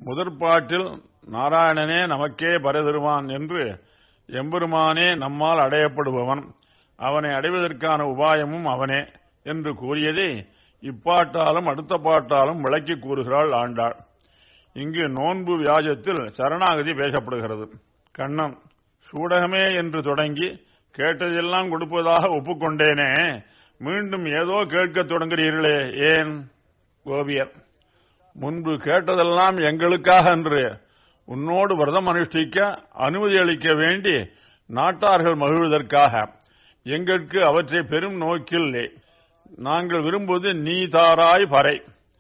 முதற்பாட்டில் நாராயணனே நமக்கே பரதருவான் என்று எம்பெருமானே நம்மால் அடையப்படுபவன் அவனை அடைவதற்கான உபாயமும் அவனே என்று கூறியதை இப்பாட்டாலும் அடுத்த பாட்டாலும் விளக்கி கூறுகிறாள் ஆண்டாள் இங்கு நோன்பு வியாஜத்தில் சரணாகதி பேசப்படுகிறது கண்ணன் சூடகமே என்று தொடங்கி கேட்டதெல்லாம் கொடுப்பதாக ஒப்புக்கொண்டேனே மீண்டும் ஏதோ கேட்கத் தொடங்குகிறீர்களே ஏன் கோபியர் முன்பு கேட்டதெல்லாம் எங்களுக்காக என்று உன்னோடு விரதம் அனுஷ்டிக்க அனுமதி அளிக்க வேண்டி நாட்டார்கள் மகிழ்வதற்காக எங்களுக்கு அவற்றை பெரும் நோக்கில்லை நாங்கள் விரும்புவது நீ தாராய் பறை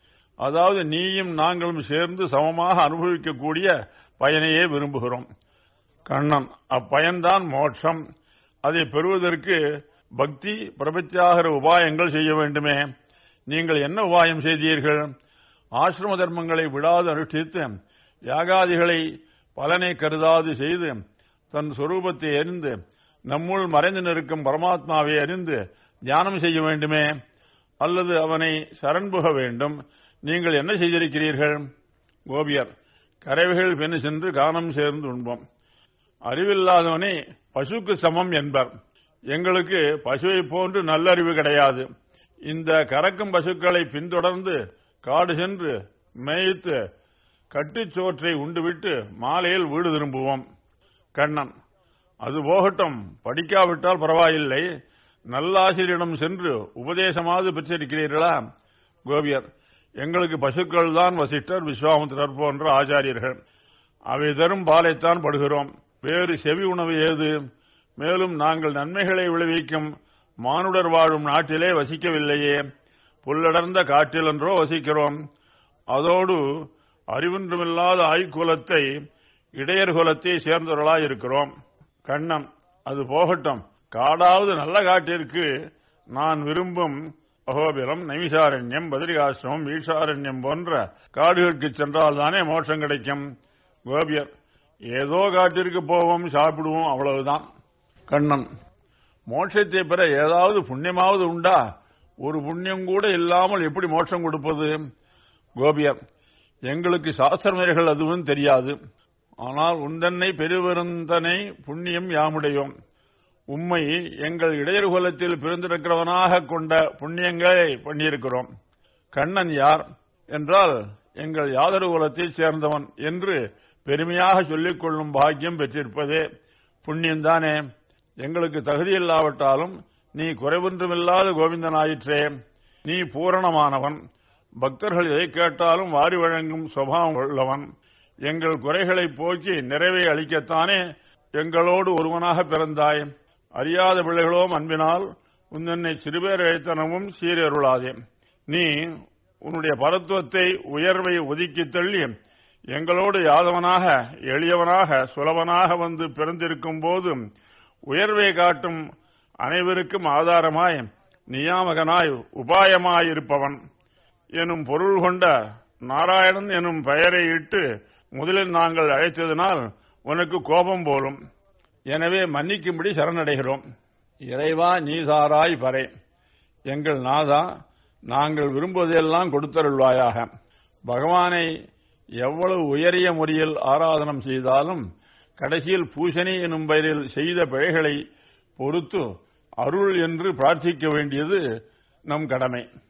அதாவது நீயும் நாங்களும் சேர்ந்து சமமாக அனுபவிக்கக்கூடிய பயனையே விரும்புகிறோம் கண்ணன் அப்பயன்தான் மோட்சம் அதை பெறுவதற்கு பக்தி பிரபத்தியாகிற உபாயங்கள் செய்ய வேண்டுமே நீங்கள் என்ன உபாயம் செய்தீர்கள் ஆசிரம தர்மங்களை விடாது அனுஷ்டித்து யாகாதிகளை பலனை கருதாது செய்து தன் சொரூபத்தை அறிந்து நம்முள் மறைந்து நிற்கும் பரமாத்மாவை அறிந்து தியானம் செய்ய வேண்டுமே அல்லது அவனை சரண்புக வேண்டும் நீங்கள் என்ன செய்திருக்கிறீர்கள் கோபியர் கரைவுகள் பெண்ணு சென்று கானம் சேர்ந்து உண்போம் அறிவில்லாதவனை பசுக்கு சமம் என்பர் எங்களுக்கு பசுவை போன்று நல்லறிவு கிடையாது இந்த கறக்கும் பசுக்களை பின்தொடர்ந்து காடு சென்று மேய்த்து கட்டுச்சோற்றை உண்டுவிட்டு மாலையில் வீடு திரும்புவோம் கண்ணன் அது போகட்டும் படிக்காவிட்டால் பரவாயில்லை நல்லாசிரியரிடம் சென்று உபதேசமாவது பெற்றிருக்கிறீர்களா கோபியர் எங்களுக்கு பசுக்கள் தான் வசிஷ்டர் விஸ்வாமித்திரர் போன்ற ஆச்சாரியர்கள் அவை தரும் பாலைத்தான் படுகிறோம் வேறு செவி உணவு ஏது மேலும் நாங்கள் நன்மைகளை விளைவிக்கும் மானுடர் வாழும் நாட்டிலே வசிக்கவில்லையே புல்லடர்ந்த காட்டிலென்றோ வசிக்கிறோம் அதோடு அறிவொன்றுமில்லாத ஆய்குலத்தை இடையர் குலத்தை சேர்ந்தவர்களாய் இருக்கிறோம் கண்ணன் அது போகட்டும் காடாவது நல்ல காட்டிற்கு நான் விரும்பும் அகோபிலம் நைமிசாரண்யம் பத்ரிகாசிரமம் ஈஷாரண்யம் போன்ற காடுகளுக்கு சென்றால் தானே மோட்சம் கிடைக்கும் கோபியர் ஏதோ காட்டிற்கு போவோம் சாப்பிடுவோம் அவ்வளவுதான் கண்ணன் மோட்சத்தை பெற ஏதாவது புண்ணியமாவது உண்டா ஒரு புண்ணியம் கூட இல்லாமல் எப்படி மோட்சம் கொடுப்பது கோபியர் எங்களுக்கு சாஸ்திரமேர்கள் அதுவும் தெரியாது ஆனால் உந்தன்னை பெருவருந்தனை புண்ணியம் யாமுடையோம் உம்மை எங்கள் இடையர் குலத்தில் பிறந்திருக்கிறவனாக கொண்ட புண்ணியங்களை பண்ணியிருக்கிறோம் கண்ணன் யார் என்றால் எங்கள் யாதரு குலத்தைச் சேர்ந்தவன் என்று பெருமையாக சொல்லிக் கொள்ளும் பாக்கியம் பெற்றிருப்பதே புண்ணியம்தானே எங்களுக்கு தகுதி இல்லாவிட்டாலும் நீ குறைவொன்றுமில்லாத கோவிந்தனாயிற்றே நீ பூரணமானவன் பக்தர்கள் எதை கேட்டாலும் வாரி வழங்கும் சுபாவம் உள்ளவன் எங்கள் குறைகளை போக்கி நிறைவை அளிக்கத்தானே எங்களோடு ஒருவனாக பிறந்தாய் அறியாத பிள்ளைகளோம் அன்பினால் உன்னை சிறுபேர் அழைத்தனமும் சீரருளாதே நீ உன்னுடைய பரத்துவத்தை உயர்வை ஒதுக்கி தள்ளி எங்களோடு யாதவனாக எளியவனாக சுலபனாக வந்து பிறந்திருக்கும் போது உயர்வை காட்டும் அனைவருக்கும் ஆதாரமாய் நியாமகனாய் உபாயமாயிருப்பவன் எனும் பொருள் கொண்ட நாராயணன் எனும் பெயரை இட்டு முதலில் நாங்கள் அழைத்ததினால் உனக்கு கோபம் போலும் எனவே மன்னிக்கும்படி சரணடைகிறோம் இறைவா நீசாராய் பறை எங்கள் நாதா நாங்கள் விரும்புவதெல்லாம் கொடுத்தருள்வாயாக பகவானை எவ்வளவு உயரிய முறையில் ஆராதனம் செய்தாலும் கடைசியில் பூசணி எனும் பெயரில் செய்த பிழைகளை பொறுத்து அருள் என்று பிரார்த்திக்க வேண்டியது நம் கடமை